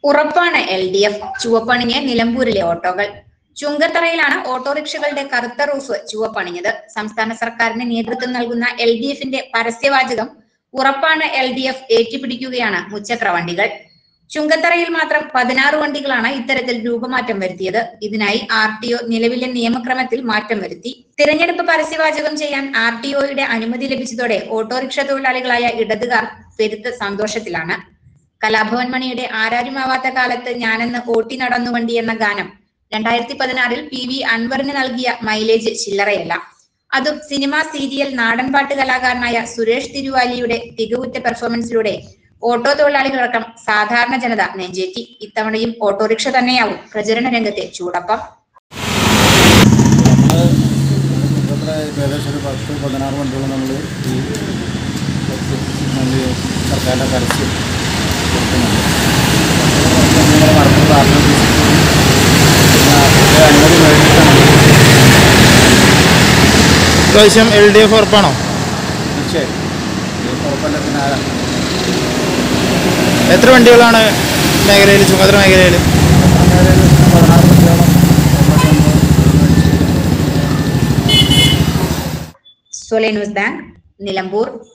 ഉറപ്പാണ് L D F ചുവപ്പണിഞ്ഞ് നിലമ്പൂരിലെ ഓട്ടോകൾ ചുങ്കത്തറയിലാണ് ഓട്ടോറിക്ഷകളുടെ കറുത്ത റൂഫ് ചുവപ്പണിഞ്ഞത് സംസ്ഥാന സർക്കാരിന് നേതൃത്വം നൽകുന്ന എൽ ഡി എഫിന്റെ പരസ്യവാചകം ഉറപ്പാണ് എൽ ഡി എഫ് ഏറ്റുപിടിക്കുകയാണ് മുച്ചക്ര വണ്ടികൾ ചുങ്കത്തറയിൽ മാത്രം പതിനാറ് വണ്ടികളാണ് ഇത്തരത്തിൽ രൂപമാറ്റം വരുത്തിയത് ഇതിനായി ആർ ടി ഒ നിലവിലെ നിയമക്രമത്തിൽ മാറ്റം വരുത്തി തിരഞ്ഞെടുപ്പ് പരസ്യവാചകം ചെയ്യാൻ ആർ ടി ഒയുടെ അനുമതി ലഭിച്ചതോടെ ഓട്ടോറിക്ഷ തൊഴിലാളികളായ ഇടതുകാർ പെരുത്ത സന്തോഷത്തിലാണ് കലാഭവൻ മണിയുടെ ആരാരുമാവാത്ത കാലത്ത് ഞാനെന്ന് ഓട്ടി നടന്നു വണ്ടി എന്ന ഗാനം രണ്ടായിരത്തി പതിനാറിൽ പി വി അൻവറിന് നൽകിയ മൈലേജ് ചില്ലറയല്ല അതും സിനിമ സീരിയൽ നാടൻപാട്ട് കലാകാരനായ സുരേഷ് തിരുവാലിയുടെ തികവുറ്റ പെർഫോമൻസിലൂടെ ഓട്ടോ തൊഴിലാളികളടക്കം സാധാരണ ജനത നെഞ്ചേറ്റി ഇത്തവണയും ഓട്ടോറിക്ഷ തന്നെയാവും പ്രചരണ രംഗത്തെ ചൂടപ്പം നമ്മൾ ഇവിടെ ഏകദേശം ഒരു പത്ത് പതിനാറ് വണ്ടികൾ നമ്മൾ ഈ നമ്മൾ സർക്കാരിൻ്റെ പരസ്യം കൊടുക്കുന്നുണ്ട് നമ്മൾ മറന്നു പറഞ്ഞു പിന്നെ അനുമതി മേടിച്ചിട്ടാണ് ഇപ്രാവശ്യം എൽ ഡി എഫ് ഉറപ്പാണോ തീർച്ചയായും ഇത് കുഴപ്പമില്ല പിന്നെ ആരാ എത്ര വണ്ടികളാണ് മേഖലയിൽ ചുമതല മേഖലയിൽ അങ്ങനെ ഒരു പതിനാറ് വണ്ടിയോളം നമ്മൾ മേടിച്ചു സൊലെ ന്യൂസ് ബാങ്ക് നിലമ്പൂർ